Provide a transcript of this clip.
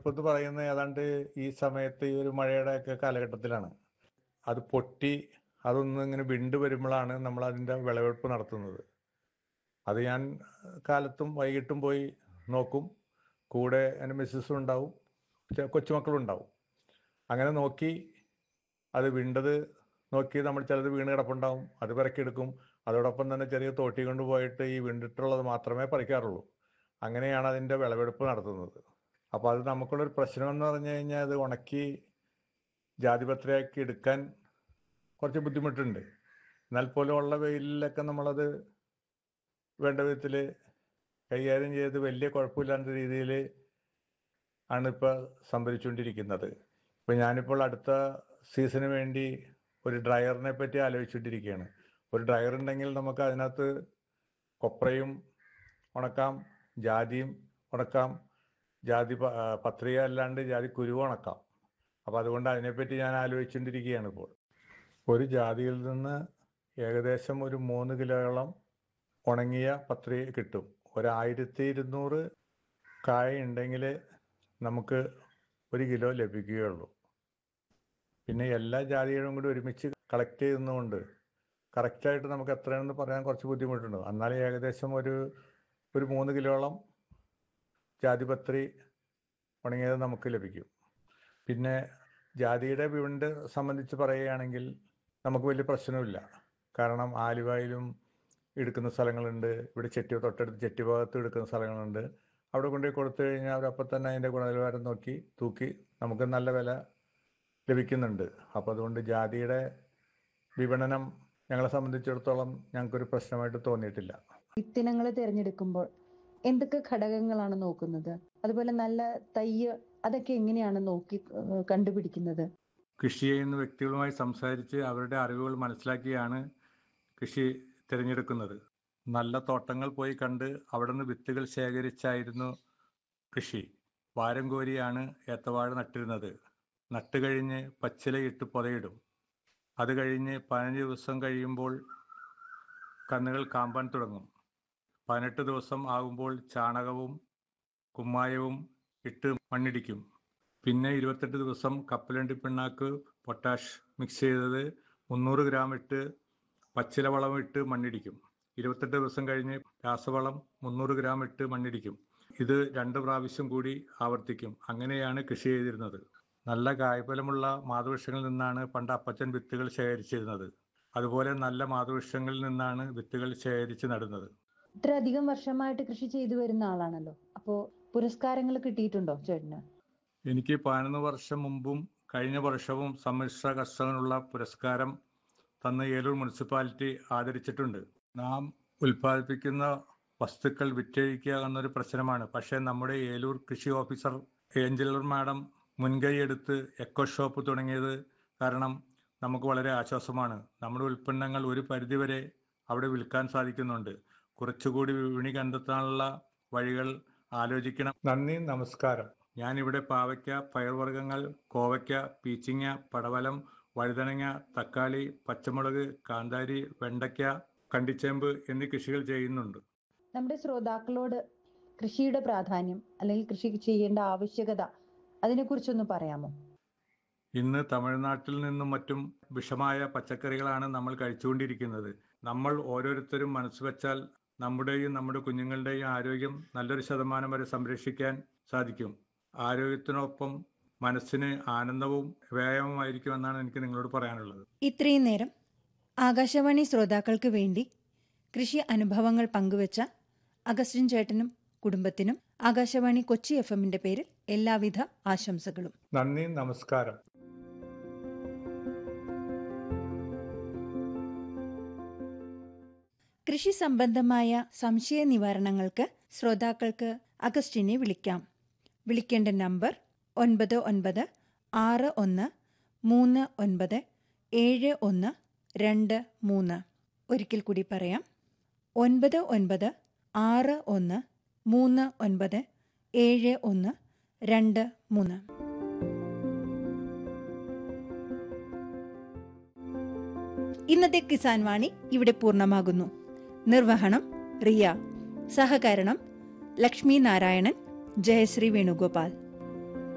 വിളവെടുപ്പ് എന്ന് പറയുന്നത് ഏതാണ്ട് ഈ സമയത്ത് ഈ ഒരു മഴയുടെ ഒക്കെ കാലഘട്ടത്തിലാണ് അത് പൊട്ടി അതൊന്ന് ഇങ്ങനെ വിണ്ട് വരുമ്പോഴാണ് നമ്മൾ അതിൻ്റെ വിളവെടുപ്പ് നടത്തുന്നത് അത് ഞാൻ കാലത്തും വൈകിട്ടും പോയി നോക്കും കൂടെ എൻ്റെ മിസ്സസും ഉണ്ടാവും ചെ- കൊച്ചുമക്കളും ഉണ്ടാവും അങ്ങനെ നോക്കി അത് വിണ്ടത് നോക്കി നമ്മൾ ചിലത് വീണ് കിടപ്പുണ്ടാവും അത് പിറക്കിയെടുക്കും അതോടൊപ്പം തന്നെ ചെറിയ തോട്ടി കൊണ്ട് പോയിട്ട് ഈ വിണ്ടിട്ടുള്ളത് മാത്രമേ പറിക്കാറുള്ളൂ അങ്ങനെയാണ് അതിൻ്റെ വിളവെടുപ്പ് നടത്തുന്നത് അപ്പോൾ അത് നമുക്കുള്ളൊരു പ്രശ്നം എന്ന് പറഞ്ഞു കഴിഞ്ഞാൽ അത് ഉണക്കി ജാതിപത്രയാക്കി എടുക്കാൻ കുറച്ച് ബുദ്ധിമുട്ടുണ്ട് എന്നാൽ പോലും ഉള്ള വെയിലിലൊക്കെ നമ്മളത് വേണ്ട വിധത്തിൽ കൈകാര്യം ചെയ്ത് വലിയ കുഴപ്പമില്ലാത്ത രീതിയിൽ ആണ് ഇപ്പോൾ സംഭരിച്ചുകൊണ്ടിരിക്കുന്നത് ഇപ്പോൾ ഞാനിപ്പോൾ അടുത്ത സീസണിന് വേണ്ടി ഒരു ഡ്രയറിനെ പറ്റി ആലോചിച്ചുകൊണ്ടിരിക്കുകയാണ് ഒരു ഡ്രയർ ഉണ്ടെങ്കിൽ നമുക്ക് അതിനകത്ത് കൊപ്രയും ഉണക്കാം ജാതിയും ഉണക്കാം ജാതി പ- ആ, പത്രിക അല്ലാണ്ട് ജാതി കുരുവും ഉണക്കാം അപ്പോൾ അതുകൊണ്ട് അതിനെപ്പറ്റി ഞാൻ ആലോചിച്ചുകൊണ്ടിരിക്കുകയാണ് ഇപ്പോൾ ഒരു ജാതിയിൽ നിന്ന് ഏകദേശം ഒരു മൂന്ന് കിലോയോളം ഉണങ്ങിയ പത്രിക കിട്ടും ഒരായിരത്തി ഇരുന്നൂറ് കായ ഉണ്ടെങ്കിൽ നമുക്ക് ഒരു കിലോ ലഭിക്കുകയുള്ളൂ പിന്നെ എല്ലാ ജാതികളും കൂടി ഒരുമിച്ച് കളക്ട് ചെയ്യുന്നതുകൊണ്ട് കറക്റ്റായിട്ട് നമുക്ക് എത്രയാണെന്ന് പറയാൻ കുറച്ച് ബുദ്ധിമുട്ടുണ്ട് എന്നാലും ഏകദേശം ഒരു ഒരു മൂന്ന് കിലോളം ജാതിപത്രി ഉണങ്ങിയത് നമുക്ക് ലഭിക്കും പിന്നെ ജാതിയുടെ വിപണ്ട് സംബന്ധിച്ച് പറയുകയാണെങ്കിൽ നമുക്ക് വലിയ പ്രശ്നമില്ല കാരണം ആലുവായിലും എടുക്കുന്ന സ്ഥലങ്ങളുണ്ട് ഇവിടെ ചെട്ടി തൊട്ടടുത്ത് ചെട്ടി ഭാഗത്ത് എടുക്കുന്ന സ്ഥലങ്ങളുണ്ട് അവിടെ കൊണ്ടുപോയി കൊടുത്തു കഴിഞ്ഞാൽ അവരപ്പം തന്നെ അതിൻ്റെ ഗുണനിലവാരം നോക്കി തൂക്കി നമുക്ക് നല്ല വില ലഭിക്കുന്നുണ്ട് അപ്പോൾ അതുകൊണ്ട് ജാതിയുടെ വിപണനം ഞങ്ങളെ സംബന്ധിച്ചിടത്തോളം ഞങ്ങൾക്കൊരു പ്രശ്നമായിട്ട് തോന്നിയിട്ടില്ല വിത്തിനങ്ങൾ തിരഞ്ഞെടുക്കുമ്പോൾ എന്തൊക്കെ ഘടകങ്ങളാണ് നോക്കുന്നത് അതുപോലെ നല്ല തയ്യ് അതൊക്കെ എങ്ങനെയാണ് നോക്കി ഏഹ്, കണ്ടുപിടിക്കുന്നത് കൃഷി ചെയ്യുന്ന വ്യക്തികളുമായി സംസാരിച്ച് അവരുടെ അറിവുകൾ മനസ്സിലാക്കിയാണ് കൃഷി തിരഞ്ഞെടുക്കുന്നത് നല്ല തോട്ടങ്ങൾ പോയി കണ്ട് അവിടെ നിന്ന് വിത്തുകൾ ശേഖരിച്ചായിരുന്നു കൃഷി വാരം കോരിയാണ് ഏത്തവാഴ നട്ടിരുന്നത് നട്ട് കഴിഞ്ഞ് പച്ചിലയിട്ട് പുതയിടും അത് കഴിഞ്ഞ് പതിനഞ്ച് ദിവസം കഴിയുമ്പോൾ കന്നുകൾ കാമ്പാൻ തുടങ്ങും പതിനെട്ട് ദിവസം ആകുമ്പോൾ ചാണകവും കുമ്മായവും ഇട്ട് മണ്ണിടിക്കും പിന്നെ ഇരുപത്തെട്ട് ദിവസം കപ്പലണ്ടി പിണ്ണാക്ക് പൊട്ടാഷ് മിക്സ് ചെയ്തത് മുന്നൂറ് ഗ്രാം ഇട്ട് പച്ചില വളം ഇട്ട് മണ്ണിടിക്കും ഇരുപത്തെട്ട് ദിവസം കഴിഞ്ഞ് രാസവളം മുന്നൂറ് ഗ്രാം ഇട്ട് മണ്ണിടിക്കും ഇത് രണ്ട് പ്രാവശ്യം കൂടി ആവർത്തിക്കും അങ്ങനെയാണ് കൃഷി ചെയ്തിരുന്നത് നല്ല കായ്ഫലമുള്ള മാതൃവൃക്ഷങ്ങളിൽ നിന്നാണ് പണ്ട് അപ്പച്ചൻ വിത്തുകൾ ശേഖരിച്ചിരുന്നത് അതുപോലെ നല്ല മാതൃവൃക്ഷങ്ങളിൽ നിന്നാണ് വിത്തുകൾ ശേഖരിച്ച് നടുന്നത് ഇത്രയധികം വർഷമായിട്ട് കൃഷി ചെയ്തു വരുന്ന ആളാണല്ലോ അപ്പോ പുരസ്കാരങ്ങൾ കിട്ടിയിട്ടുണ്ടോ ചേട്ടന് എനിക്ക് പതിനൊന്ന് വർഷം മുമ്പും കഴിഞ്ഞ വർഷവും സമ്മിശ്ര കർഷകനുള്ള പുരസ്കാരം തന്ന ഏലൂർ മുനിസിപ്പാലിറ്റി ആദരിച്ചിട്ടുണ്ട് നാം ഉൽപ്പാദിപ്പിക്കുന്ന വസ്തുക്കൾ വിറ്റഴിക്കുക എന്നൊരു പ്രശ്നമാണ് പക്ഷേ നമ്മുടെ ഏലൂർ കൃഷി ഓഫീസർ ഏഞ്ചലർ മാഡം മുൻകൈയെടുത്ത് എക്കോ ഷോപ്പ് തുടങ്ങിയത് കാരണം നമുക്ക് വളരെ ആശ്വാസമാണ് നമ്മുടെ ഉൽപ്പന്നങ്ങൾ ഒരു പരിധിവരെ അവിടെ വിൽക്കാൻ സാധിക്കുന്നുണ്ട് കുറച്ചുകൂടി വിപണി കണ്ടെത്താനുള്ള വഴികൾ ആലോചിക്കണം നന്ദി നമസ്കാരം ഞാനിവിടെ പാവയ്ക്ക പയർവർഗ്ഗങ്ങൾ കോവയ്ക്ക പീച്ചിങ്ങ പടവലം വഴുതനങ്ങ തക്കാളി പച്ചമുളക് കാന്താരി വെണ്ടയ്ക്ക കണ്ടിച്ചേമ്പ് എന്നീ കൃഷികൾ ചെയ്യുന്നുണ്ട് നമ്മുടെ ശ്രോതാക്കളോട് കൃഷിയുടെ പ്രാധാന്യം അല്ലെങ്കിൽ കൃഷി ചെയ്യേണ്ട ആവശ്യകത അതിനെക്കുറിച്ചൊന്ന് പറയാമോ ഇന്ന് തമിഴ്നാട്ടിൽ നിന്നും മറ്റും വിഷമായ പച്ചക്കറികളാണ് നമ്മൾ കഴിച്ചുകൊണ്ടിരിക്കുന്നത് നമ്മൾ ഓരോരുത്തരും മനസ്സ് വെച്ചാൽ നമ്മുടെയും നമ്മുടെ കുഞ്ഞുങ്ങളുടെയും ആരോഗ്യം നല്ലൊരു ശതമാനം വരെ സംരക്ഷിക്കാൻ സാധിക്കും ആരോഗ്യത്തിനൊപ്പം മനസ്സിന് ആനന്ദവും വ്യായാമമായിരിക്കുമെന്നാണ് എനിക്ക് നിങ്ങളോട് പറയാനുള്ളത് ഇത്രയും നേരം ആകാശവാണി ശ്രോതാക്കൾക്ക് വേണ്ടി കൃഷി അനുഭവങ്ങൾ പങ്കുവച്ച അഗസ്റ്റിൻ ചേട്ടനും കുടുംബത്തിനും ആകാശവാണി കൊച്ചി എഫ് എമ്മിന്റെ പേരിൽ എല്ലാവിധ ആശംസകളും നന്ദി നമസ്കാരം കൃഷി സംബന്ധമായ സംശയ നിവാരണങ്ങൾക്ക് ശ്രോതാക്കൾക്ക് അഗസ്റ്റിനെ വിളിക്കാം വിളിക്കേണ്ട നമ്പർ ഒൻപത് ഒൻപത് ആറ് ഒന്ന് മൂന്ന് ഒൻപത് ഏഴ് ഒന്ന് രണ്ട് മൂന്ന് ഒരിക്കൽ കൂടി പറയാം ഒൻപത് ഒൻപത് ആറ് ഒന്ന് മൂന്ന് ഒൻപത് ഏഴ് ഒന്ന് രണ്ട് മൂന്ന് ഇന്നത്തെ കിസാൻ വാണി ഇവിടെ പൂർണ്ണമാകുന്നു നിർവഹണം റിയ സഹകരണം ലക്ഷ്മി നാരായണൻ ജയശ്രീ വേണുഗോപാൽ